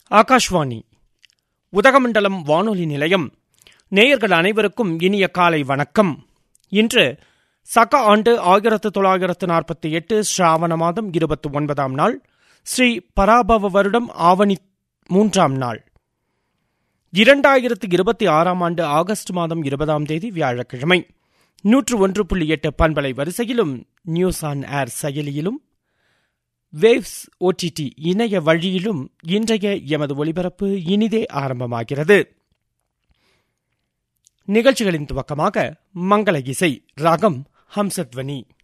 ஆகாஷ்வாணி உதகமண்டலம் வானொலி நிலையம் நேயர்கள் அனைவருக்கும் இனிய காலை வணக்கம் இன்று சக ஆண்டு ஆயிரத்து தொள்ளாயிரத்து நாற்பத்தி எட்டு ஸ்ராவண மாதம் இருபத்தி ஒன்பதாம் நாள் ஸ்ரீ பராபவ வருடம் ஆவணி மூன்றாம் நாள் இரண்டாயிரத்து இருபத்தி ஆறாம் ஆண்டு ஆகஸ்ட் மாதம் இருபதாம் தேதி வியாழக்கிழமை நூற்று ஒன்று புள்ளி எட்டு பண்பலை வரிசையிலும் நியூஸ் ஆன் ஏர் செயலியிலும் வேவ்ஸ் ஓடிடி இணைய வழியிலும் இன்றைய எமது ஒலிபரப்பு இனிதே ஆரம்பமாகிறது நிகழ்ச்சிகளின் துவக்கமாக மங்கள இசை ராகம் ஹம்சத்வனி